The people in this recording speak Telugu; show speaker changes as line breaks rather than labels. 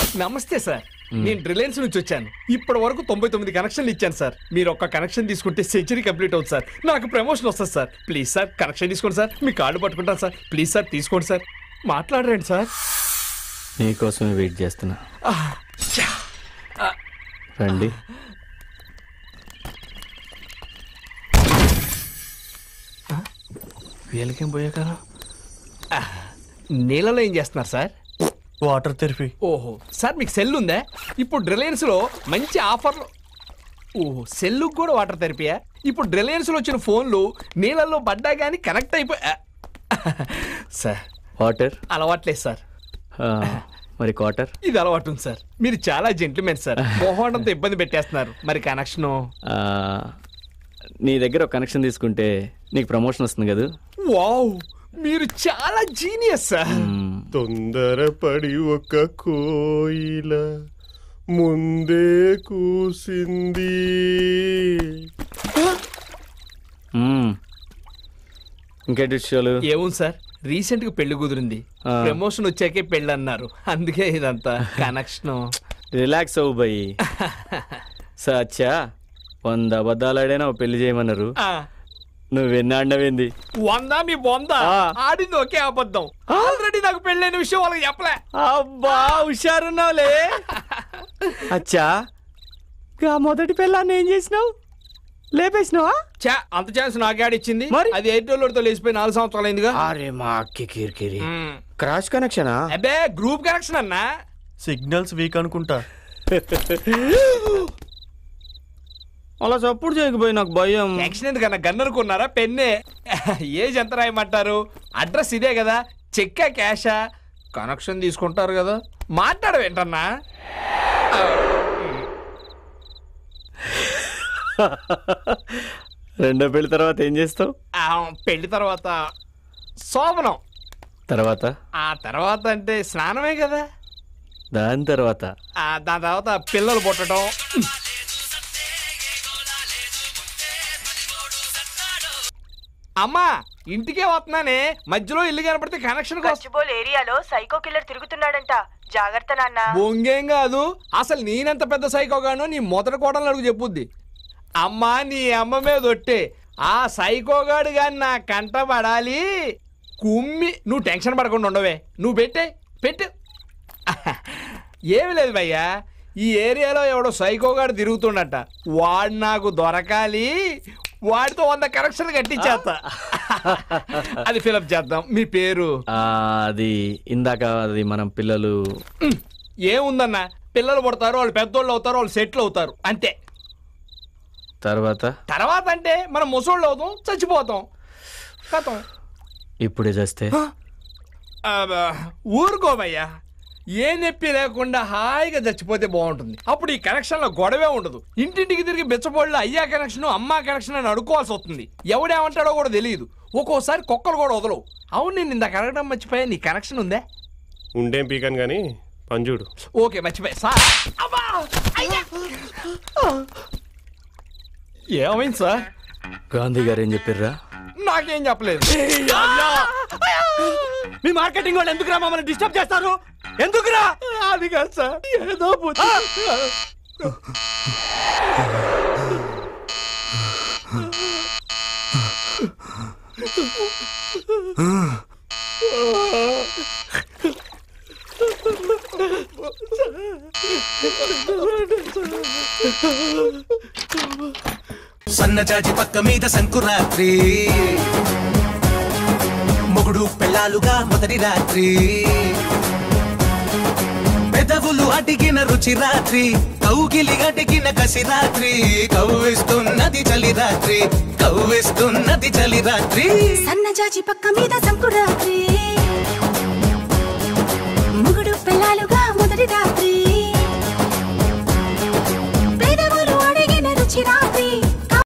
నమస్తే సార్ నేను రిలయన్స్ నుంచి వచ్చాను ఇప్పటి వరకు తొంభై తొమ్మిది కనెక్షన్లు ఇచ్చాను సార్ మీరు ఒక్క కనెక్షన్ తీసుకుంటే సెంచరీ కంప్లీట్ అవుతుంది సార్ నాకు ప్రమోషన్ వస్తుంది సార్ ప్లీజ్ సార్ కనెక్షన్ తీసుకోండి సార్ మీ కార్డు పట్టుకుంటాను సార్ ప్లీజ్ సార్ తీసుకోండి సార్ మాట్లాడరండి సార్
నీకోసమే వెయిట్ చేస్తున్నా రండి
వీళ్ళకేం పోయా కదా నీళ్ళలో ఏం చేస్తున్నారు సార్
వాటర్ తెరిపి
ఓహో సార్ మీకు సెల్ ఉందా ఇప్పుడు రిలయన్స్ లో మంచి ఆఫర్లు ఓహో సెల్లుకు కూడా వాటర్ తెరిపియా ఇప్పుడు రిలయన్స్ లో వచ్చిన ఫోన్లు నీళ్ళల్లో పడ్డా కానీ కనెక్ట్ అయిపోయి ఆ. సార్
వాటర్
అలవాట్లేదు సార్
మరి క్వార్టర్
ఇది అలవాటు ఉంది సార్ మీరు చాలా జెంట్మెన్ సార్ మొహండంతో ఇబ్బంది పెట్టేస్తున్నారు మరి కనెక్షన్
నీ దగ్గర ఒక కనెక్షన్ తీసుకుంటే నీకు ప్రమోషన్ వస్తుంది కదా
వావ్ మీరు చాలా జీనియస్ సార్
మ్మ్.
తొందరపడి ఒక కోయిల ముందే కూసింది
మ్మ్. ఇంకేంటి విషయాలు
ఏముంది సార్ రీసెంట్ గా పెళ్లి కుదిరింది
ఆ.
ప్రమోషన్ వచ్చాకే పెళ్ళి అన్నారు అందుకే ఇదంతా కనెక్షన్
రిలాక్స్ అవ్వు బయ్యి సచ్చా వంద అబద్ధాలు ఆడైనా ఓ పెళ్లి చేయమన్నారు నువ్వెన్ని ఆడినవేంది
వంద మీ బొంద
ఆ.
ఆడింది ఒకే అబద్ధం ఆల్రెడీ నాకు పెళ్ళైన విషయం వాళ్ళకి చెప్పలే
అబ్బా హుషారున్నావులే అచ్చా గా మొదటి పిల్లాన్ని ఏం చేసినావు లేపేసినావా
చా అంత ఛాన్స్ నాకే ఆడిచ్చింది
మరి?
అది ఎయిర్టెల్ లేచిపోయి నాలుగు సంవత్సరాలు అయిందిగా
అరే మా అక్కి కిరికిరి
మ్మ్.
క్రాష్ కనెక్షనా
అబ్బే గ్రూప్ కనెక్షన్ అన్నా
సిగ్నల్స్ వీక్ అనుకుంటా
అలా సపోర్ట్ చేయకపోయి నాకు భయం
యాక్షన్ ఎందుకన్నా గన్ అనుకున్నారా పెన్నే ఏజ్ ఎంత రాయమంటారు అడ్రస్ ఇదే కదా చెక్కా క్యాషా కనెక్షన్ తీసుకుంటారు కదా మాట్లాడవేంటన్నా
రెండో పెళ్లి తర్వాత ఏం చేస్తావు
ఆ, పెళ్లి తర్వాత శోభనం
తర్వాత
ఆ తర్వాత అంటే స్నానమే కదా
దాని తర్వాత
ఆ, దాని తర్వాత పిల్లలు పుట్టడం అమ్మా ఇంటికే వస్తున్నానే మధ్యలో ఇల్లు కనపడితే కనెక్షన్ కోసం
గచ్చిబోల్ ఏరియాలో సైకో కిల్లర్ తిరుగుతున్నాడంట జాగ్రత్త నాన్న
బొంగేం కాదు అసలు నేనెంత పెద్ద సైకోగానో నీ మొదటి కోటలు అడుగు చెప్పుద్ది అమ్మా నీ అమ్మ మీద ఒట్టే ఆ సైకోగాడు గాని నా కంట పడాలి కుమ్మి నువ్వు టెన్షన్ పడకుండా ఉండవే నువ్వు పెట్టే పెట్టు ఏమి లేదు భయ్యా ఈ ఏరియాలో ఎవడో సైకోగాడు తిరుగుతుండట వాడు నాకు దొరకాలి వాడితో వంద కరెక్షన్ కట్టించేస్తా అది ఫిలప్ చేద్దాం మీ పేరు
ఆ, అది ఇందాక అది మనం పిల్లలు
ఏముందన్న పిల్లలు పుడతారు వాళ్ళు పెద్దోళ్ళు అవుతారు వాళ్ళు సెటిల్ అవుతారు అంతే
తర్వాత
తర్వాత అంటే మనం ముసోళ్ళు అవుతాం చచ్చిపోతాం కథం
ఇప్పుడే చేస్తే
ఊరుకోవయ్యా ఏ నొప్పి లేకుండా హాయిగా చచ్చిపోతే బాగుంటుంది అప్పుడు ఈ కనెక్షన్లో గొడవే ఉండదు ఇంటింటికి తిరిగి బెచ్చబోళ్ళు అయ్యా కనెక్షన్ అమ్మా కనెక్షన్ అని అడుకోవాల్సి వస్తుంది ఎవడేమంటాడో కూడా తెలియదు ఒక్కోసారి కుక్కలు కూడా వదలవు అవును నేను ఇందాక అడగడం మర్చిపోయా నీ కనెక్షన్ ఉందే
ఉండేం పీకాను కానీ పంజుడు
ఓకే మర్చిపోయా సార్ అబ్బా! అయ్యా! ఏమైంది సార్
గాంధీ గారు ఏం చెప్పిర్రా
నాకేం చెప్పలేదు
మీ మార్కెటింగ్ వాళ్ళు ఎందుకురా మమ్మల్ని డిస్టర్బ్ చేస్తారు ఎందుకురా
అది కాదు సార్ ఏదో బుద్ధి.
సన్నజాజి పక్క మీద సంకురాత్రి మొగుడు పెళ్ళాలుగా మొదటి రాత్రి పెదవులు అడిగిన రుచి రాత్రి కౌగిలి అడిగిన కసి రాత్రి కవ్విస్తున్నది చలి రాత్రి కవ్విస్తున్నది చలి రాత్రి
సన్నజాజి పక్క మీద సంకురాత్రి